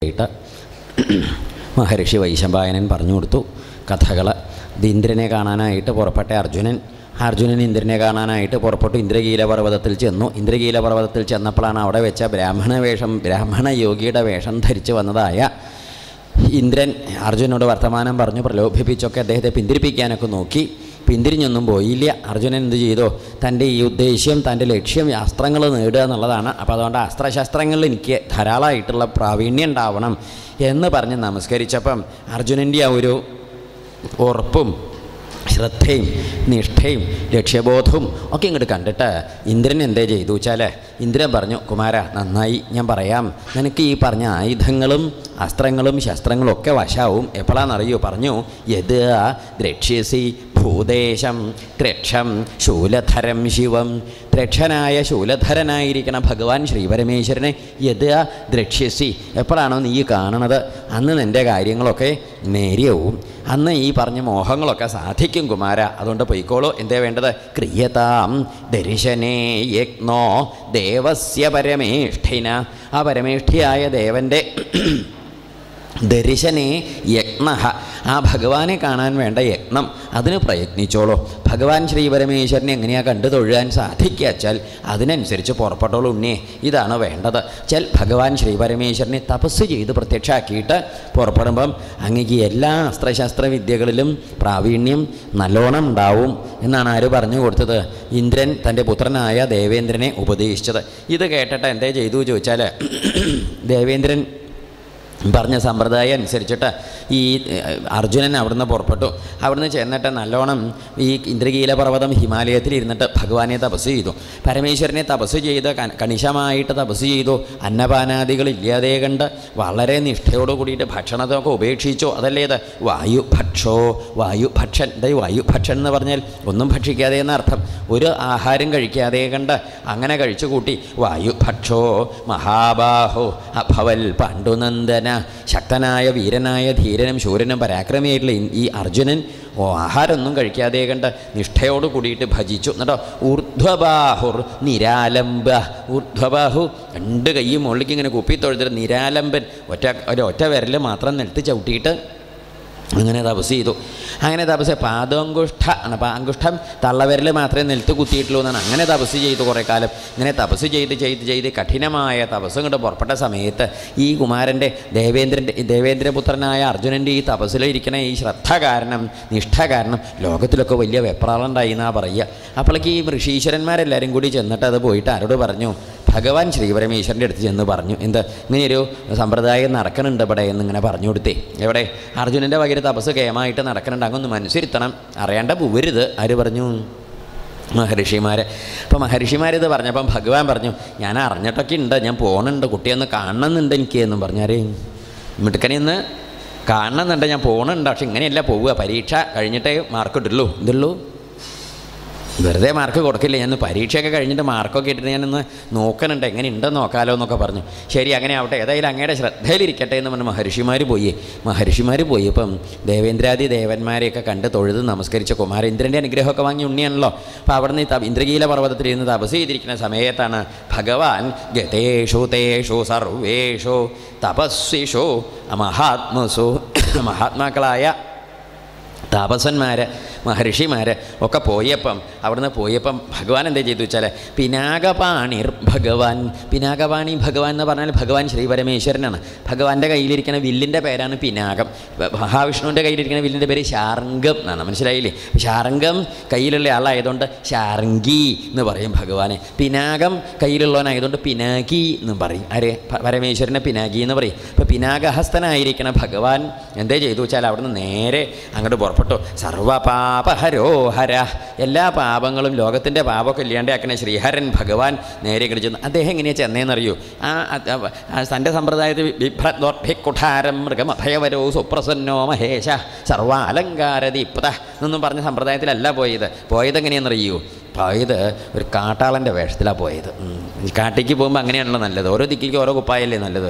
ആയിട്ട് മഹർഷി വൈശമ്പായനൻ പറഞ്ഞു കൊടുത്തു കഥകൾ ഇത് ഇന്ദ്രനെ കാണാനായിട്ട് പുറപ്പെട്ട അർജുനൻ അർജുനൻ ഇന്ദ്രനെ കാണാനായിട്ട് പുറപ്പെട്ടു ഇന്ദ്രകീല പർവ്വതത്തിൽ ചെന്നു ഇന്ദ്രകീല പർവ്വതത്തിൽ ചെന്നപ്പോഴാണ് അവിടെ വെച്ച ബ്രാഹ്മണ വേഷം ബ്രാഹ്മണ യോഗിയുടെ വേഷം ധരിച്ചു വന്നതായ ഇന്ദ്രൻ അർജുനോട് വർത്തമാനം പറഞ്ഞു പ്രലോഭിപ്പിച്ചൊക്കെ അദ്ദേഹത്തെ പിന്തിരിപ്പിക്കാനൊക്കെ നോക്കി പിന്തിരിഞ്ഞൊന്നും പോയില്ല അർജുനൻ എന്ത് ചെയ്തു തൻ്റെ ഈ ഉദ്ദേശ്യം തൻ്റെ ലക്ഷ്യം അസ്ത്രങ്ങൾ നേടുക എന്നുള്ളതാണ് അപ്പോൾ അതുകൊണ്ട് അസ്ത്രശസ്ത്രങ്ങളിൽ എനിക്ക് ധാരാളമായിട്ടുള്ള പ്രാവീണ്യം ഉണ്ടാവണം എന്ന് പറഞ്ഞ് നമസ്കരിച്ചപ്പം അർജുനൻ്റെ ആ ഒരു ഉറപ്പും ശ്രദ്ധയും നിഷ്ഠയും ലക്ഷ്യബോധവും ഒക്കെ ഇങ്ങോട്ട് കണ്ടിട്ട് ഇന്ദ്രൻ എന്തേ ചെയ്തു വെച്ചാൽ ഇന്ദ്രൻ പറഞ്ഞു കുമാര നന്നായി ഞാൻ പറയാം നിനക്ക് ഈ പറഞ്ഞ ആയുധങ്ങളും അസ്ത്രങ്ങളും ശസ്ത്രങ്ങളും ഒക്കെ വശാവും എപ്പോഴാണെന്നറിയോ പറഞ്ഞു യത് ദ്രക്ഷ്യസി ഭൂദേശം ത്രക്ഷം ശൂലധരം ശിവം ത്രക്ഷനായ ശൂലധരനായിരിക്കണ ഭഗവാൻ ശ്രീപരമേശ്വരനെ യത് ദ്രക്ഷ്യസി എപ്പോഴാണോ നീ കാണണത് അന്ന് നിൻ്റെ കാര്യങ്ങളൊക്കെ നേര്യവും അന്ന് ഈ പറഞ്ഞ മോഹങ്ങളൊക്കെ സാധിക്കും കുമാര അതുകൊണ്ട് പൊയ്ക്കോളൂ എന്തേ വേണ്ടത് ക്രിയതാം ദർശനേ യജ്ഞോ ദേവസ്യ പരമേഷ്ഠിന ആ പരമേഷ്ഠിയായ ദേവൻ്റെ ദർശനേ യജ്ഞ ആ ഭഗവാനെ കാണാൻ വേണ്ട യജ്ഞം അതിന് പ്രയത്നിച്ചോളൂ ഭഗവാൻ ശ്രീ പരമേശ്വരനെ എങ്ങനെയാണ് കണ്ടു തൊഴുകാൻ സാധിക്കാച്ചാൽ അതിനനുസരിച്ച് പുറപ്പെട്ടോളൂ ഉണ്ണിയെ ഇതാണ് വേണ്ടത് ചൽ ഭഗവാൻ ശ്രീ പരമേശ്വരനെ തപസ് ചെയ്ത് പ്രത്യക്ഷമാക്കിയിട്ട് പുറപ്പെടുമ്പം അങ്ങേക്ക് എല്ലാ അസ്ത്രശസ്ത്ര വിദ്യകളിലും പ്രാവീണ്യം നല്ലോണം ഉണ്ടാവും എന്നാണ് ആര് പറഞ്ഞു കൊടുത്തത് ഇന്ദ്രൻ തൻ്റെ പുത്രനായ ദേവേന്ദ്രനെ ഉപദേശിച്ചത് ഇത് കേട്ടിട്ട് എന്തേ ചെയ്തു ചോദിച്ചാൽ ദേവേന്ദ്രൻ പറഞ്ഞ സമ്പ്രദായം അനുസരിച്ചിട്ട് ഈ ഏഹ്, അർജുനൻ അവിടുന്ന് പുറപ്പെട്ടു അവിടുന്ന് ചെന്നിട്ട് നല്ലോണം ഈ ഇന്ദ്രകീല പർവ്വതം ഹിമാലയത്തിൽ ഇരുന്നിട്ട് ഭഗവാനെ തപസ് ചെയ്തു പരമേശ്വരനെ തപസ് ചെയ്ത് കൻ- കണിശമായിട്ട് തപസ് ചെയ്തു അന്നപാനാദികൾ ഇല്ലാതെ കണ്ട് വളരെ നിഷ്ഠയോട് കൂടിയിട്ട് ഭക്ഷണത്തൊക്കെ ഉപേക്ഷിച്ചു അതല്ലേ ഇത് വായു ഭക്ഷോ വായു ഭക്ഷൻ എന്താ ഈ വായു ഭക്ഷൻ എന്ന് പറഞ്ഞാൽ ഒന്നും ഭക്ഷിക്കാതെ എന്നർത്ഥം ഒരു ആഹാരം കഴിക്കാതെ കണ്ട് അങ്ങനെ കഴിച്ചു കൂട്ടി വായു ഭക്ഷോ മഹാബാഹോ അഭവൽ പാണ്ഡുനന്ദന ശക്തനായ വീരനായ ധീരനും ശൂരനും പരാക്രമിയായിട്ടുള്ള ഈ- ഈ അർജുനൻ ഓ ആഹാരമൊന്നും കഴിക്കാതെ കണ്ട് നിഷ്ഠയോട് കൂടിയിട്ട് ഭജിച്ചു എന്നിട്ടോ ഊർധ്വബാഹുർ നിരാലംബ ഊർധ്വബാഹു രണ്ട് കൈയും മുകളിലേക്ക് ഇങ്ങനെ കുപ്പി തൊഴുതിട്ട് നിരാലംബൻ ഒറ്റ ഒരു ഒറ്റ വിരൽ മാത്രം നിലത്ത് ചവിട്ടിയിട്ട് അങ്ങനെ തപസ് ചെയ്തു അങ്ങനെ തപസ് പാദാങ്കുഷ്ഠ ആണ് അപ്പോൾ അങ്കുഷ്ഠം തള്ളവിരൽ മാത്രമേ നിലത്ത് കുത്തിയിട്ടുള്ളൂ എന്നാണ് അങ്ങനെ തപസ് ചെയ്തു കുറേ കാലം ഇങ്ങനെ തപസ് ചെയ്ത് ചെയ്ത് ചെയ്ത് കഠിനമായ തപസ് കൊണ്ട് പുറപ്പെട്ട സമയത്ത് ഈ കുമാരൻ്റെ ദേവേന്ദ്രൻ്റെ ദേവേന്ദ്രപുത്രനായ അർജുനൻ്റെ ഈ തപസ്സിലിരിക്കണ ഈ ശ്രദ്ധ കാരണം നിഷ്ഠ കാരണം ലോകത്തിലൊക്കെ വലിയ വെപ്രാളുണ്ടായി എന്നാണ് പറയുക അപ്പോഴേക്ക് ഈ ഋഷീശ്വരന്മാരെല്ലാവരും കൂടി ചെന്നിട്ട് അത് പോയിട്ട് ആരോട് പറഞ്ഞു ഭഗവാൻ ശ്രീപരമേശ്വരൻ്റെ അടുത്ത് ചെന്ന് പറഞ്ഞു എന്ത് ഇങ്ങനെയൊരു സമ്പ്രദായം നടക്കണുണ്ട് ഇവിടെ എന്നിങ്ങനെ പറഞ്ഞു കൊടുത്തേ എവിടെ അർജുനൻ്റെ വകയിൽ തപസ് കേമായിട്ട് നടക്കണുണ്ട് അങ്ങൊന്ന് മനസ്സിരുത്തണം അറിയാണ്ട പോവരുത് ആര് പറഞ്ഞു മഹർഷിമാർ അപ്പോൾ മഹർഷിമാരിത് പറഞ്ഞപ്പം ഭഗവാൻ പറഞ്ഞു ഞാൻ അറിഞ്ഞിട്ടൊക്കെ ഉണ്ട് ഞാൻ പോകണുണ്ട് കുട്ടിയൊന്ന് കാണണമെന്നുണ്ട് എനിക്ക് എന്നും പറഞ്ഞാരേ മിടുക്കനെന്ന് കാണണമെന്നുണ്ട് ഞാൻ പോകണുണ്ട് പക്ഷെ ഇങ്ങനെയല്ല പോവുക പരീക്ഷ കഴിഞ്ഞിട്ടേ മാർക്ക് ഇട്ടുള്ളൂ ഇതുള്ളൂ വെറുതെ മാർക്ക് കൊടുക്കില്ല ഞാൻ പരീക്ഷയൊക്കെ കഴിഞ്ഞിട്ട് മാർക്കൊക്കെ ഇട്ടിട്ട് ഞാനൊന്ന് നോക്കണുണ്ട് എങ്ങനെ ഉണ്ടെന്ന് നോക്കാലോ എന്നൊക്കെ പറഞ്ഞു ശരി അങ്ങനെ ആവട്ടെ ഏതായാലും അങ്ങയുടെ ശ്രദ്ധയിലിരിക്കട്ടെ എന്ന് പറഞ്ഞ് മഹർഷിമാർ പോയി മഹർഷിമാർ പോയി ഇപ്പം ദേവേന്ദ്രാദി ദേവന്മാരെയൊക്കെ കണ്ട് തൊഴുത് നമസ്കരിച്ച കുമാരേന്ദ്രൻ്റെ അനുഗ്രഹമൊക്കെ വാങ്ങി ഉണ്ണിയാണല്ലോ അപ്പോൾ അവിടുന്ന് ഈ തപ- ഇന്ദ്രകീല പർവ്വതത്തിൽ ഇരുന്ന് തപസ് ചെയ്തിരിക്കുന്ന സമയത്താണ് ഭഗവാൻ ഗതേഷു തേഷു സർവേഷു തപസ്വിഷു മഹാത്മസു മഹാത്മാക്കളായ താപസന്മാർ മഹർഷിമാർ ഒക്കെ പോയപ്പം അവിടുന്ന് പോയപ്പം ഭഗവാൻ എന്താ ചെയ്തു വെച്ചാൽ പിനാകപാണിർ ഭഗവാൻ പിനാകപാണി ഭഗവാൻ എന്ന് പറഞ്ഞാൽ ഭഗവാൻ ശ്രീ പരമേശ്വരനാണ് ഭഗവാന്റെ കയ്യിലിരിക്കുന്ന വില്ലിൻ്റെ പേരാണ് പിനാകം ഭ- മഹാവിഷ്ണുവിൻ്റെ കയ്യിലിരിക്കുന്ന വില്ലിൻ്റെ പേര് ശാർംഗം എന്നാണ് മനസ്സിലായില്ലേ ശാർംഗം കയ്യിലുള്ള ആളായതുകൊണ്ട് ശാർങ്കി എന്ന് പറയും ഭഗവാനെ പിനാകം കയ്യിലുള്ളവനായതുകൊണ്ട് പിനാകി എന്ന് പറയും ആരെ പ- പരമേശ്വരനെ പിനാകി എന്ന് പറയും അപ്പോൾ പിനാകഹസ്തനായിരിക്കണ ഭഗവാൻ എന്തേ ചെയ്തു വെച്ചാൽ അവിടുന്ന് നേരെ അങ്ങോട്ട് പുറപ്പെട്ടു സർവപാപഹരോഹര എല്ലാ പാപങ്ങളും ലോകത്തിൻ്റെ പാപമൊക്കെ ഇല്ലാണ്ടാക്കണ ശ്രീഹരൻ ഭഗവാൻ നേരെ ഇങ്ങോട്ട് ചെന്നു അദ്ദേഹം എങ്ങനെയാണ് ചെന്നേന്നറിയൂ ആ അത് അവ- ആ തൻ്റെ സമ്പ്രദായത്തിൽ ബിഭ്രദ്വർഭിക്കുഠാരം മൃഗമഭയവരോ സുപ്രസന്നോ മഹേശ സർവാലങ്കാരദീപ്ത എന്നൊന്നും പറഞ്ഞ സമ്പ്രദായത്തിലല്ല പോയത് പോയത് എങ്ങനെയാണെന്നറിയൂ പോയത് ഒരു കാട്ടാളൻ്റെ വേഷത്തിലാണ് പോയത് ഉം. ഈ കാട്ടിക്ക് പോകുമ്പോൾ അങ്ങനെയാണല്ലോ നല്ലത് ഓരോ ദിക്കിലേക്ക് ഓരോ കുപ്പായല്ലേ നല്ലത്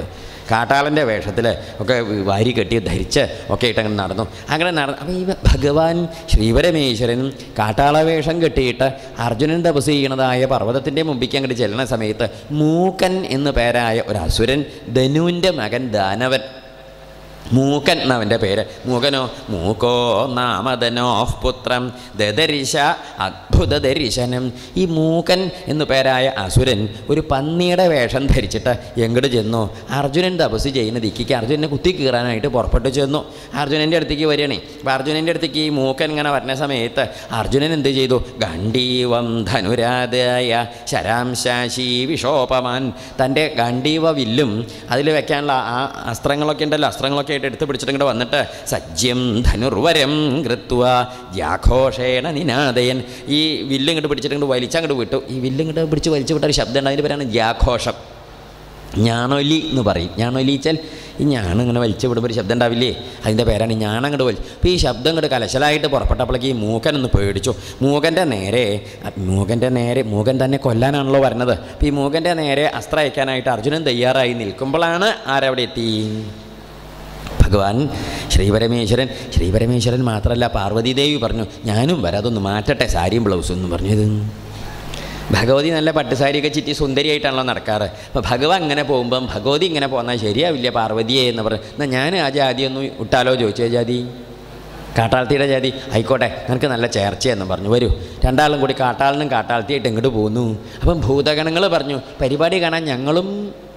കാട്ടാളൻ്റെ വേഷത്തിൽ ഒക്കെ വാരി കെട്ടി ധരിച്ച് ഒക്കെ ആയിട്ട് അങ്ങനെ നടന്നു അങ്ങനെ നടന്നു അപ്പോൾ ഈ ഭഗവാൻ ശ്രീപരമേശ്വരൻ കാട്ടാള വേഷം കെട്ടിയിട്ട് അർജുനൻ തപസ് ചെയ്യണതായ പർവ്വതത്തിൻ്റെ മുമ്പിലേക്ക് അങ്ങോട്ട് ചെല്ലുന്ന സമയത്ത് മൂക്കൻ എന്നു പേരായ ഒരു അസുരൻ ധനുവിൻ്റെ മകൻ ദാനവൻ മൂക്കൻ എന്നവൻ്റെ പേര് മൂകനോ മൂക്കോ നാമധനോ പുത്രം ദദരിശ അദ്ഭുത ദരിശനം ഈ മൂക്കൻ എന്നു പേരായ അസുരൻ ഒരു പന്നിയുടെ വേഷം ധരിച്ചിട്ട് എങ്ങോട്ട് ചെന്നു അർജുനൻ തപസ് ചെയ്യുന്ന ദിക്കിക്ക് അർജുനനെ കുത്തി കീറാനായിട്ട് പുറപ്പെട്ടു ചെന്നു അർജുനൻ്റെ അടുത്തേക്ക് വരികയാണേ അപ്പോൾ അർജുനൻ്റെ അടുത്തേക്ക് ഈ മൂക്കൻ ഇങ്ങനെ വരുന്ന സമയത്ത് അർജുനൻ എന്ത് ചെയ്തു ഗണ്ഡീവം ധനുരാതായ ശരാംശാശി വിഷോപമാൻ തൻ്റെ ഗണ്ഡീവ വില്ലും അതിൽ വെക്കാനുള്ള ആ അസ്ത്രങ്ങളൊക്കെ ഉണ്ടല്ലോ അസ്ത്രങ്ങളൊക്കെ ആയിട്ട് എടുത്ത് പിടിച്ചിട്ട് ഇങ്ങോട്ട് വന്നിട്ട് സജ്യം ധനുർവരം കൃത്വ ജാഘോഷേണ നിനാദയൻ ഈ വില്ല് ഇങ്ങോട്ട് പിടിച്ചിട്ട് ഇങ്ങോട്ട് വലിച്ചങ്ങോട്ട് വിട്ടു ഈ വില്ല് ഇങ്ങോട്ട് പിടിച്ച് വലിച്ചു വിട്ട ഒരു ശബ്ദം ഉണ്ട് അതിൻ്റെ പേരാണ് ജാഘോഷം ഞാണൊലി എന്ന് പറയും ഞാണൊലി വെച്ചാൽ ഈ ഞാണ് ഇങ്ങനെ വലിച്ചു വിടുമ്പോൾ ഒരു ശബ്ദം ഉണ്ടാവില്ലേ അതിൻ്റെ പേരാണ് ഞാണങ്ങോട്ട് വലിച്ചു അപ്പോൾ ഈ ശബ്ദം ഇങ്ങോട്ട് കലശലായിട്ട് പുറപ്പെട്ടപ്പോഴേക്ക് ഈ മൂക്കൻ ഒന്ന് പേടിച്ചു മൂകൻ്റെ നേരെ മൂകൻ്റെ നേരെ മൂകൻ തന്നെ കൊല്ലാനാണല്ലോ വരുന്നത് അപ്പോൾ ഈ മൂകൻ്റെ നേരെ അസ്ത്രം അയക്കാനായിട്ട് അർജുനൻ തയ്യാറായി നിൽക്കുമ്പോഴാണ് ആരവിടെ എത്തി ഭഗവാൻ ശ്രീപരമേശ്വരൻ ശ്രീപരമേശ്വരൻ മാത്രമല്ല പാർവതീദേവി പറഞ്ഞു ഞാനും വരാം അതൊന്ന് മാറ്റട്ടെ സാരിയും ബ്ലൗസും എന്ന് പറഞ്ഞു ഇത് ഭഗവതി നല്ല പട്ടുസാരിയൊക്കെ ചുറ്റി സുന്ദരിയായിട്ടാണല്ലോ നടക്കാറ് അപ്പോൾ ഭഗവാൻ ഇങ്ങനെ പോകുമ്പം ഭഗവതി ഇങ്ങനെ പോന്നാൽ ശരിയാവില്ല പാർവതിയെ എന്ന് പറഞ്ഞു എന്നാൽ ഞാൻ ആ ജാതി ഒന്ന് ഇട്ടാലോ ചോദിച്ചു "ഏ ജാതി കാട്ടാളത്തിയുടെ ജാതി ആയിക്കോട്ടെ നിനക്ക് നല്ല ചേർച്ചയെന്ന് പറഞ്ഞു വരൂ രണ്ടാളും കൂടി കാട്ടാളിനും കാട്ടാളത്തിയായിട്ട് ഇങ്ങോട്ട് പോന്നു അപ്പം ഭൂതഗണങ്ങൾ പറഞ്ഞു പരിപാടി കാണാൻ ഞങ്ങളും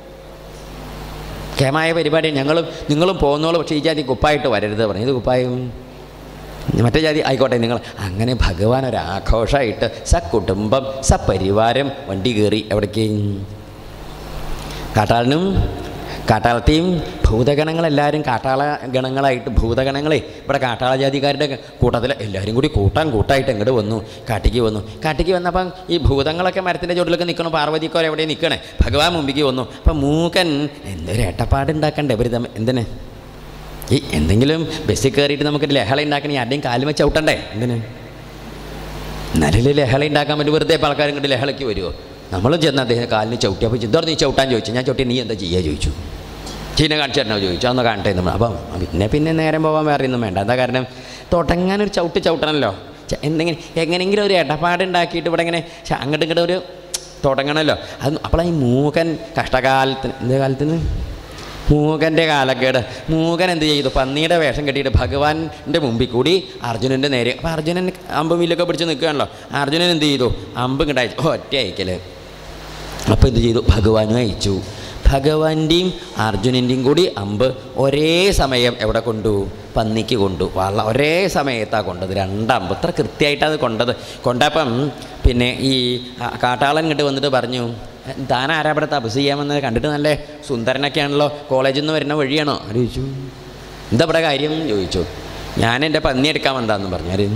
കേമായ പരിപാടി ഞങ്ങളും നിങ്ങളും പോകുന്നോളൂ പക്ഷേ ഈ ജാതി കുപ്പായിട്ട് വരരുത് പറഞ്ഞു ഇത് കുപ്പായും മറ്റേ ജാതി ആയിക്കോട്ടെ നിങ്ങൾ അങ്ങനെ ഭഗവാൻ ഒരു ആഘോഷമായിട്ട് സകുടുംബം സപരിവാരം വണ്ടി കയറി എവിടേക്ക് കാട്ടാളിനും കാട്ടാളത്തെയും ഭൂതഗണങ്ങളെല്ലാവരും കാട്ടാള ഗണങ്ങളായിട്ട് ഭൂതഗണങ്ങളെ ഇവിടെ കാട്ടാള ജാതിക്കാരുടെ കൂട്ടത്തിൽ എല്ലാവരും കൂടി കൂട്ടാൻ കൂട്ടായിട്ട് ഇങ്ങോട്ട് വന്നു കാട്ടിക്ക് വന്നു കാട്ടിക്ക് വന്നപ്പം ഈ ഭൂതങ്ങളൊക്കെ മരത്തിൻ്റെ ചോട്ടിലൊക്കെ നിൽക്കണം പാർവതിക്കോർ എവിടെ നിൽക്കണേ ഭഗവാൻ മുമ്പിക്ക് വന്നു അപ്പം മൂക്കൻ എന്തൊരു ഏട്ടപ്പാട് ഉണ്ടാക്കണ്ടേ ഇവർ തമ്മിൽ എന്തിന് ഈ എന്തെങ്കിലും ബസ്സിൽ കയറിയിട്ട് നമുക്ക് ലഹള ഉണ്ടാക്കണേ ആരുടെയും കാലും വെച്ച് ഔട്ടണ്ടേ എന്തിന് എന്നാലല്ലേ ലഹള ഉണ്ടാക്കാൻ പറ്റും വെറുതെ ഇപ്പോൾ ആൾക്കാരും ഇങ്ങോട്ട് ലഹളയ്ക്ക് വരുമോ നമ്മൾ ചെന്ന് അദ്ദേഹം കാലിന് ചവിട്ടി അപ്പോൾ ചിന്തോർ നീ ചവിട്ടാൻ ചോദിച്ചു ഞാൻ ചവിട്ടി നീ എന്താ ചെയ്യുക ചോദിച്ചു ചീന കാണിച്ചു തരണോ ചോദിച്ചു അന്ന് കാണട്ടെ നമ്മൾ അപ്പം പിന്നെ പിന്നെ നേരം പോകാൻ വേറെ ഒന്നും വേണ്ട എന്താ കാരണം തുടങ്ങാനൊരു ചവിട്ട് ചവിട്ടണമല്ലോ ച- എന്തെങ്കിലും എങ്ങനെയെങ്കിലും ഒരു ഇടപാട് ഉണ്ടാക്കിയിട്ട് ഇവിടെ ഇങ്ങനെ ശ- അങ്ങോട്ടും ഇങ്ങോട്ടും ഒരു തുടങ്ങണമല്ലോ അത് അപ്പോൾ ഈ മൂകൻ കഷ്ടകാലത്തിന് എന്ത് കാലത്തിന് മൂകൻ്റെ കാലക്കേട് മൂകൻ എന്ത് ചെയ്തു പന്നിയുടെ വേഷം കെട്ടിയിട്ട് ഭഗവാന്റെ മുമ്പിൽ കൂടി അർജുനൻ്റെ നേരെ അപ്പോൾ അർജുനൻ അമ്പും വില്ലൊക്കെ പിടിച്ച് നിൽക്കുകയാണല്ലോ അർജുനൻ എന്ത് ചെയ്തു അമ്പ് ഇങ്ങോട്ട് അയച്ചു ഒറ്റ അയക്കൽ അപ്പോൾ എന്ത് ചെയ്തു ഭഗവാനും അയച്ചു ഭഗവാന്റെയും അർജുനൻ്റെയും കൂടി അമ്പ് ഒരേ സമയം എവിടെ കൊണ്ടു പന്നിക്ക് കൊണ്ടു വള്ള ഒരേ സമയത്താണ് കൊണ്ടത് രണ്ടമ്പ് ഇത്ര കൃത്യമായിട്ടാണ് കൊണ്ടത് കൊണ്ടപ്പം പിന്നെ ഈ ആ, കാട്ടാളൻ ഇങ്ങോട്ട് വന്നിട്ട് പറഞ്ഞു താൻ ആരാ ഇവിടെ തപസ് ചെയ്യാൻ വന്നത് കണ്ടിട്ട് നല്ല സുന്ദരനൊക്കെയാണല്ലോ കോളേജിൽ നിന്ന് വരുന്ന വഴിയാണോ ആര് ചോദിച്ചു എന്താ ഇവിടെ കാര്യം ചോദിച്ചു ഞാൻ എൻ്റെ പന്നി എടുക്കാൻ വന്നതാന്ന് പറഞ്ഞു ആര്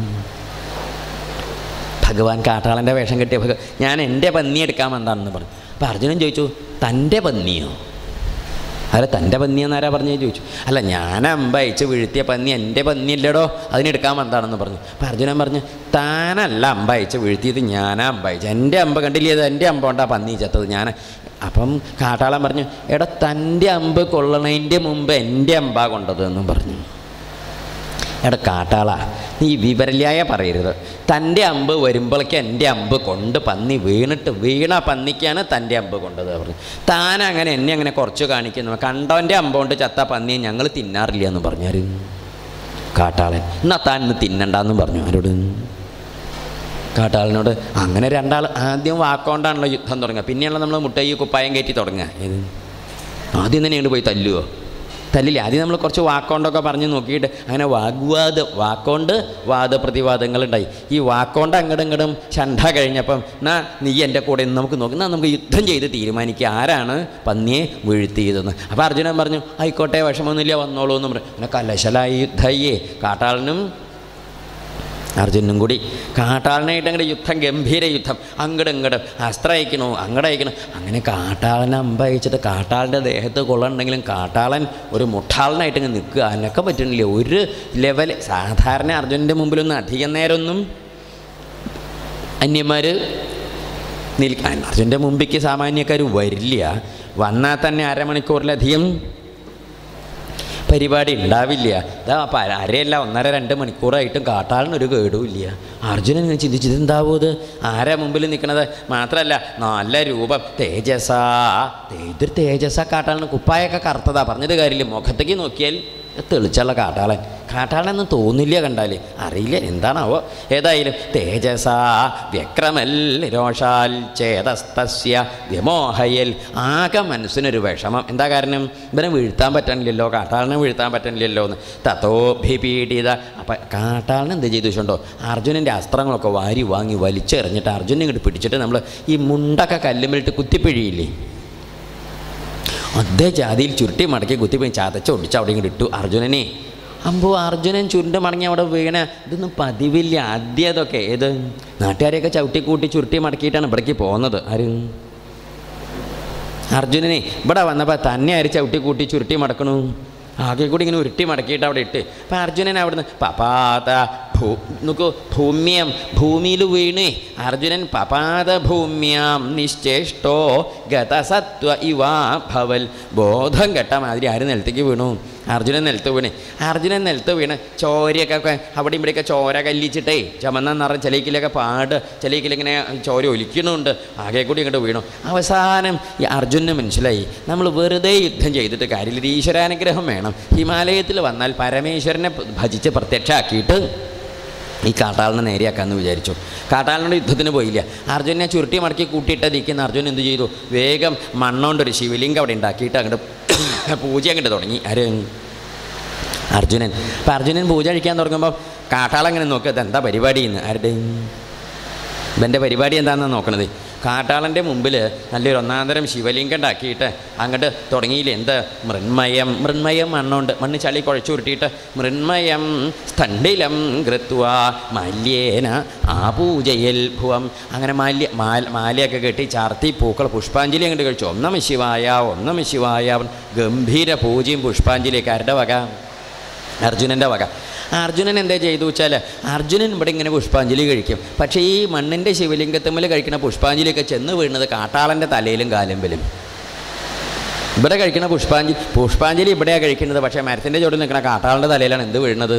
ഭഗവാൻ കാട്ടാളൻ്റെ വേഷം കെട്ടിയ ഭഗ ഞാൻ എൻ്റെ പന്നി എടുക്കാൻ വന്നതാണെന്ന് പറഞ്ഞു അപ്പോൾ അർജുനൻ ചോദിച്ചു തൻ്റെ പന്നിയോ അല്ല തൻ്റെ പന്നി എന്നാരാ പറഞ്ഞു ചോദിച്ചു അല്ല ഞാൻ അമ്പ അയച്ച് വീഴ്ത്തിയ പന്നി എൻ്റെ പന്നിയല്ലടോ അതിനെടുക്കാൻ വന്നതാണെന്ന് പറഞ്ഞു അപ്പോൾ അർജുനൻ പറഞ്ഞു താനല്ല അമ്പ അയച്ച് വീഴ്ത്തിയത് ഞാനാ അമ്പ അയച്ചു എൻ്റെ അമ്പ കണ്ടില്ലേ അത് എൻ്റെ അമ്പ കൊണ്ടാ പന്നി ചത്തത് ഞാൻ അപ്പം കാട്ടാളൻ പറഞ്ഞു എടാ തൻ്റെ അമ്പ് കൊള്ളണതിൻ്റെ മുമ്പ് എൻ്റെ അമ്പാ കൊണ്ടത് എന്നും പറഞ്ഞു എടാ കാട്ടാള നീ വിവരല്ലായ പറയരുത് തൻ്റെ അമ്പ് വരുമ്പോഴേക്ക് എൻ്റെ അമ്പ് കൊണ്ട് പന്നി വീണിട്ട് വീണ പന്നിക്കാണ് തൻ്റെ അമ്പ് കൊണ്ടത് പറഞ്ഞു താൻ അങ്ങനെ എന്നെ അങ്ങനെ കുറച്ച് കാണിക്കുന്നു കണ്ടവൻ്റെ അമ്പ് കൊണ്ട് ചത്ത പന്നിയെ ഞങ്ങൾ തിന്നാറില്ല എന്ന് പറഞ്ഞാൽ കാട്ടാളൻ എന്നാ താൻ ഇന്ന് തിന്നണ്ടെന്നും പറഞ്ഞു ആരോട് കാട്ടാളനോട് അങ്ങനെ രണ്ടാൾ ആദ്യം വാക്കുകൊണ്ടാണല്ലോ യുദ്ധം തുടങ്ങുക പിന്നെയാണല്ലോ നമ്മൾ മുട്ടയി കുപ്പായം കയറ്റി തുടങ്ങുക ഏത് ആദ്യം തന്നെയാണ് പോയി തല്ലുവോ തല്ലില്ല ആദ്യം നമ്മൾ കുറച്ച് വാക്കോണ്ടൊക്കെ പറഞ്ഞ് നോക്കിയിട്ട് അങ്ങനെ വാഗ്വാദം വാക്കോണ്ട് വാദപ്രതിവാദങ്ങളുണ്ടായി ഈ വാക്കോണ്ട് അങ്ങടും ഇങ്ങടും ഷണ്ട കഴിഞ്ഞപ്പം എന്നാ നീ എൻ്റെ കൂടെ ഇന്ന് നമുക്ക് നോക്കി എന്നാ നമുക്ക് യുദ്ധം ചെയ്ത് തീരുമാനിക്കുക ആരാണ് പന്നിയെ വീഴ്ത്തിയതെന്ന് അപ്പോൾ അർജുനൻ പറഞ്ഞു ആയിക്കോട്ടെ വിഷമമൊന്നുമില്ല വന്നോളൂ എന്ന് പറഞ്ഞു അങ്ങനെ കലശലായി യുദ്ധയ്യേ കാട്ടാളനും അർജുനും കൂടി കാട്ടാളനായിട്ട് അങ്ങോട്ട് യുദ്ധം ഗംഭീര യുദ്ധം അങ്ങട് ഇങ്ങട് അസ്ത്രം അയക്കണു അങ്ങട് അയക്കണു അങ്ങനെ കാട്ടാളനെ അമ്പ അയച്ചിട്ട് കാട്ടാളൻ്റെ ദേഹത്ത് കൊള്ളണ്ടെങ്കിലും കാട്ടാളൻ ഒരു മുട്ടാളനായിട്ട് ഇങ്ങനെ നിൽക്കുക അതിനൊക്കെ പറ്റണില്ല ഒരു ലെവൽ സാധാരണ അർജുനൻ്റെ മുമ്പിലൊന്നും അധികം നേരമൊന്നും അന്യന്മാർ നിൽക്കാൻ അർജുൻ്റെ മുമ്പിലേക്ക് സാമാന്യക്കാർ വരില്ല വന്നാൽ തന്നെ അരമണിക്കൂറിലധികം പരിപാടി ഉണ്ടാവില്ല ഇതാ പ- അരയല്ല ഒന്നര രണ്ട് മണിക്കൂറായിട്ടും കാട്ടാളിനൊരു കേടുമില്ല അർജുനൻ ഇങ്ങനെ ചിന്തിച്ചു ഇതെന്താവോ ഇത് ആരാ മുമ്പിൽ നിൽക്കണത് മാത്രമല്ല നല്ല രൂപം തേജസാ ഇതൊരു തേജസ കാട്ടാളിന് കുപ്പായൊക്കെ കറുത്തതാ പറഞ്ഞത് കാര്യമില്ല മുഖത്തേക്ക് നോക്കിയാൽ തെളിച്ചുള്ള കാട്ടാളൻ കാട്ടാളനൊന്നും തോന്നില്ല കണ്ടാൽ അറിയില്ല എന്താണാവോ ഏതായാലും തേജസാ വ്യക്രമൽ രോഷാൽ ചേതസ്തസ്യ വിമോഹയൽ ആകെ മനസ്സിനൊരു വിഷമം എന്താ കാരണം ഇവനെ വീഴ്ത്താൻ പറ്റണില്ലല്ലോ കാട്ടാളിനെ വീഴ്ത്താൻ പറ്റണില്ലല്ലോ എന്ന് തത്തോഭിപീഡിത അപ്പം കാട്ടാളിന് എന്ത് ചെയ്തു വെച്ചിട്ടുണ്ടോ അർജുനൻ്റെ അസ്ത്രങ്ങളൊക്കെ വാരി വാങ്ങി വലിച്ചെറിഞ്ഞിട്ട് അർജുനെ ഇങ്ങോട്ട് പിടിച്ചിട്ട് നമ്മൾ ഈ മുണ്ടൊക്കെ കല്ലുമിലിട്ട് കുത്തിപ്പിഴിയില്ലേ അതേ ജാതിയിൽ ചുരുട്ടി മടക്കി കുത്തിപ്പോയി ചതച്ച് ഒടിച്ച് അവിടെ ഇങ്ങോട്ട് ഇട്ടു അർജുനനെ അമ്പോ അർജുനൻ ചുരുണ്ട് മടങ്ങി അവിടെ വീണ ഇതൊന്നും പതിവില്ല ആദ്യം അതൊക്കെ ഏത് നാട്ടുകാരെയൊക്കെ ചവിട്ടി കൂട്ടി ചുരുട്ടി മടക്കിയിട്ടാണ് ഇവിടേക്ക് പോകുന്നത് ആര് അർജുനനെ ഇവിടെ വന്നപ്പോൾ തന്നെ ആര് ചവിട്ടി കൂട്ടി ചുരുട്ടി മടക്കണു ആകെ കൂടി ഇങ്ങനെ ഉരുട്ടി മടക്കിയിട്ട് അവിടെ ഇട്ട് അപ്പം അർജുനൻ അവിടുന്ന് പപാത ഭൂ നോക്കൂ ഭൂമ്യം ഭൂമിയിൽ വീണ് അർജുനൻ പപാത ഭൂമ്യാം നിശ്ചേഷ്ടോ ഗതസത്വ ഇവാ ഭവൽ ബോധം കെട്ട മാതിരി ആര് നിലത്തേക്ക് വീണു അർജുനൻ നിലത്ത് വീണ് അർജുനൻ നിലത്ത് വീണ് ചോരയൊക്കെ ഒക്കെ അവിടെ ഇവിടെയൊക്കെ ചോര കല്ലിച്ചിട്ടേ ചമന്ന നിറം ചിലക്കിലൊക്കെ പാട് ചിലക്കിലിങ്ങനെ ചോര ഒലിക്കണുണ്ട് ആകെ കൂടി ഇങ്ങോട്ട് വീണു അവസാനം ഈ അർജുനന് മനസ്സിലായി നമ്മൾ വെറുതെ യുദ്ധം ചെയ്തിട്ട് കാര്യമില്ല ഒരു ഈശ്വരാനുഗ്രഹം വേണം ഹിമാലയത്തിൽ വന്നാൽ പരമേശ്വരനെ ഭജിച്ച് പ്രത്യക്ഷമാക്കിയിട്ട് ഈ കാട്ടാളിനെ നേരെയാക്കാമെന്ന് വിചാരിച്ചു കാട്ടാളിനോട് യുദ്ധത്തിന് പോയില്ല അർജുനെ ചുരുട്ടി മടക്കി കൂട്ടിയിട്ട് നിൽക്കുന്ന അർജുൻ എന്ത് ചെയ്തു വേഗം മണ്ണോണ്ടൊരു ശിവലിംഗം അവിടെ ഉണ്ടാക്കിയിട്ട് അങ്ങോട്ട് പൂജ അങ്ങോട്ട് തുടങ്ങി ആര് അർജുനൻ അപ്പം അർജുനൻ പൂജ കഴിക്കാൻ തുടങ്ങുമ്പോൾ കാട്ടാളങ്ങനെ നോക്കുക ഇതെന്താ പരിപാടി എന്ന് ആരുടെ ഇവൻ്റെ പരിപാടി എന്താണെന്ന് നോക്കണത് കാട്ടാളൻ്റെ മുമ്പിൽ നല്ലൊരു ഒന്നാന്തരം ശിവലിംഗം ഉണ്ടാക്കിയിട്ട് അങ്ങോട്ട് തുടങ്ങിയില്ലേ എന്ത് മൃന്മയം മൃന്മയം മണ്ണുണ്ട് മണ്ണ് ചളി കുഴച്ചു ഉരുട്ടിയിട്ട് മൃന്മയം സ്ഥണ്ഡിലം കൃത്വ മാല്യേന ആ പൂജയിൽ ഭുവം അങ്ങനെ മാല്യ മാല മാലയൊക്കെ കെട്ടി ചാർത്തി പൂക്കൾ പുഷ്പാഞ്ജലി അങ്ങോട്ട് കഴിച്ചു ഒന്നമ ശിവായ ഒന്നമ ശിവായ ഗംഭീര പൂജയും പുഷ്പാഞ്ജലിയൊക്കെ ആരുടെ വക അർജുനൻ്റെ വക അർജുനൻ എന്താ ചെയ്തു വെച്ചാൽ അർജുനൻ ഇവിടെ ഇങ്ങനെ പുഷ്പാഞ്ജലി കഴിക്കും പക്ഷേ ഈ മണ്ണിൻ്റെ ശിവലിംഗത്തമ്മൽ കഴിക്കുന്ന പുഷ്പാഞ്ജലിയൊക്കെ ചെന്ന് വീഴുന്നത് കാട്ടാളൻ്റെ തലയിലും കാലമ്പലും ഇവിടെ കഴിക്കുന്ന പുഷ്പാഞ്ജലി പുഷ്പാഞ്ജലി ഇവിടെയാണ് കഴിക്കുന്നത് പക്ഷേ മരത്തിൻ്റെ ചുവട്ടിൽ നിൽക്കുന്ന കാട്ടാളൻ്റെ തലയിലാണ് എന്ത് വീഴുന്നത്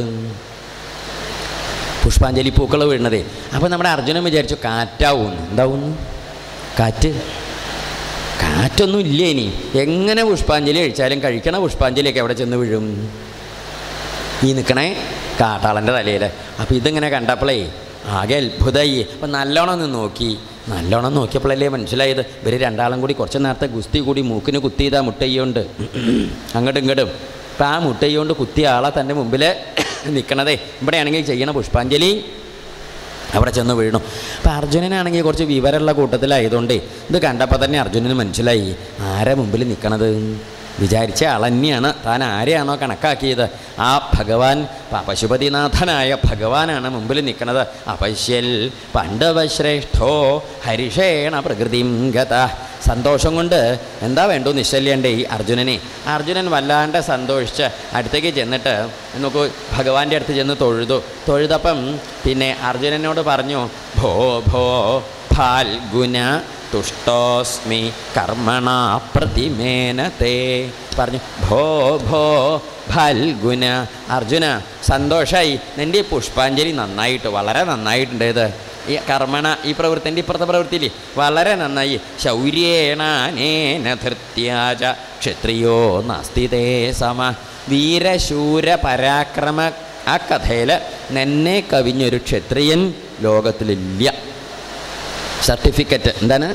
പുഷ്പാഞ്ജലി പൂക്കൾ വീഴുന്നതേ അപ്പോൾ നമ്മുടെ അർജുനൻ വിചാരിച്ചു കാറ്റാവുന്നു എന്താവുന്നു കാറ്റ് കാറ്റൊന്നും ഇല്ല ഇനി എങ്ങനെ പുഷ്പാഞ്ജലി കഴിച്ചാലും കഴിക്കണ പുഷ്പാഞ്ജലിയൊക്കെ എവിടെ ചെന്ന് വീഴും ഈ നിൽക്കണേ കാട്ടാളൻ്റെ തലയിൽ അപ്പോൾ ഇതിങ്ങനെ കണ്ടപ്പോഴേ ആകെ അത്ഭുതമായി അപ്പം നല്ലോണം ഒന്ന് നോക്കി നല്ലോണം നോക്കിയപ്പോഴല്ലേ മനസ്സിലായത് ഇവർ രണ്ടാളും കൂടി കുറച്ച് നേരത്തെ ഗുസ്തി കൂടി മൂക്കിന് കുത്തിയതാ മുട്ടയ്യോണ്ട് അങ്ങോട്ടും ഇങ്ങോട്ടും അപ്പം ആ മുട്ടയ്യോണ്ട് കുത്തിയ ആളെ തൻ്റെ മുമ്പിൽ നിൽക്കണതേ ഇവിടെയാണെങ്കിൽ ചെയ്യണ പുഷ്പാഞ്ജലി അവിടെ ചെന്ന് വീണു അപ്പം അർജുനനാണെങ്കിൽ കുറച്ച് വിവരമുള്ള കൂട്ടത്തിലായതുകൊണ്ടേ ഇത് കണ്ടപ്പോൾ തന്നെ അർജുനന് മനസ്സിലായി ആരാ മുമ്പിൽ നിൽക്കണത് വിചാരിച്ച ആൾ തന്നെയാണ് താൻ ആരെയാണോ കണക്കാക്കിയത് ആ ഭഗവാൻ പ- പശുപതിനാഥനായ ഭഗവാനാണ് മുമ്പിൽ നിൽക്കുന്നത് അപശ്യൽ പണ്ഡവശ്രേഷ്ഠോ ഹരിഷേണ പ്രകൃതിം ഗത സന്തോഷം കൊണ്ട് എന്താ വേണ്ടു നിശ്ചല്യണ്ടേ ഈ അർജുനനെ അർജുനൻ വല്ലാണ്ട് സന്തോഷിച്ച് അടുത്തേക്ക് ചെന്നിട്ട് നോക്കൂ ഭഗവാന്റെ അടുത്ത് ചെന്ന് തൊഴുതു തൊഴുതപ്പം പിന്നെ അർജുനനോട് പറഞ്ഞു ഭോ ഭോ ഫാൽഗുന തുഷ്ടോസ്മി കർമ്മണ പ്രതിമേനത്തെ പറഞ്ഞു ഭോ ഭോ ഫൽഗുന അർജുന സന്തോഷായി നിൻ്റെ ഈ പുഷ്പാഞ്ജലി നന്നായിട്ട് വളരെ നന്നായിട്ടുണ്ട് ഇത് ഈ കർമ്മണ ഈ പ്രവൃത്തിൻ്റെ ഇപ്പുറത്തെ പ്രവൃത്തിയില്ലേ വളരെ നന്നായി ശൗര്യേണാനേന ധൃത്യാച ക്ഷത്രിയോ നാസ്തിതേ സമ വീരശൂര പരാക്രമ ആ കഥയിൽ നെന്നെ കവിഞ്ഞൊരു ക്ഷത്രിയൻ ലോകത്തിലില്ല സർട്ടിഫിക്കറ്റ് എന്താണ്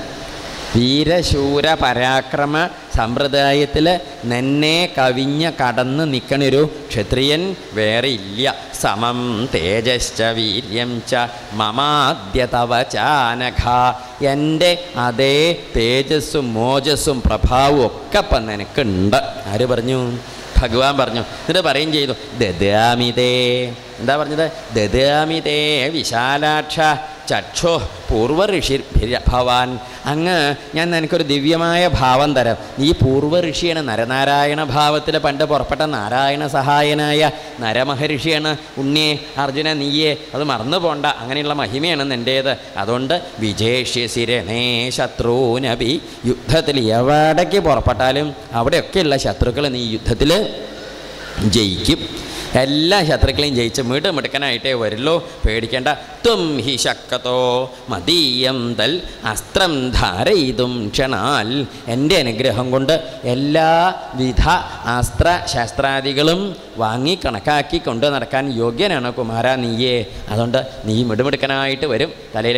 വീരശൂര പരാക്രമ സമ്പ്രദായത്തിൽ നെന്നെ കവിഞ്ഞ കടന്ന് നിൽക്കണൊരു ക്ഷത്രിയൻ വേറെ ഇല്ല സമം തേജശ്ച വീര്യം ച മമാദ്യ തവ ചാനഘ എൻ്റെ അതേ തേജസ്സും മോജസ്സും പ്രഭാവവും ഒക്കെ ഇപ്പം നിനക്കുണ്ട് ആര് പറഞ്ഞു ഭഗവാൻ പറഞ്ഞു എന്നിട്ട് പറയും ചെയ്തു ദദാമിതേ എന്താ പറഞ്ഞത് ദദാമിതേ വിശാലാക്ഷ ചക്ഷോ പൂർവ ഋഷി ഭവാൻ അങ്ങ് ഞാൻ നിനക്കൊരു ദിവ്യമായ ഭാവം തരാം നീ പൂർവ ഋഷിയാണ് നരനാരായണ ഭാവത്തിൽ പണ്ട് പുറപ്പെട്ട നാരായണ സഹായനായ നരമഹർഷിയാണ് ഉണ്ണിയെ അർജുന നീയെ അത് മറന്നു പോണ്ട അങ്ങനെയുള്ള മഹിമയാണ് നിൻ്റേത് അതുകൊണ്ട് വിജേഷ്യസിരണേ ശത്രുനബി യുദ്ധത്തിൽ എവിടേക്ക് പുറപ്പെട്ടാലും അവിടെയൊക്കെയുള്ള ശത്രുക്കൾ നീ യുദ്ധത്തിൽ ജയിക്കും എല്ലാ ശത്രുക്കളെയും ജയിച്ച് മിടുമിടുക്കനായിട്ടേ വരുള്ളൂ പേടിക്കേണ്ട ത്വം ഹി ശക്കത്തോ മതീയം തൽ അസ്ത്രം ധാരയിതും ക്ഷണാൽ എൻ്റെ അനുഗ്രഹം കൊണ്ട് എല്ലാവിധ അസ്ത്ര ശസ്ത്രാദികളും വാങ്ങി കണക്കാക്കി കൊണ്ട് നടക്കാൻ യോഗ്യനാണ് കുമാര നീയേ അതുകൊണ്ട് നീ മിടുമിടുക്കനായിട്ട് വരും തലയിൽ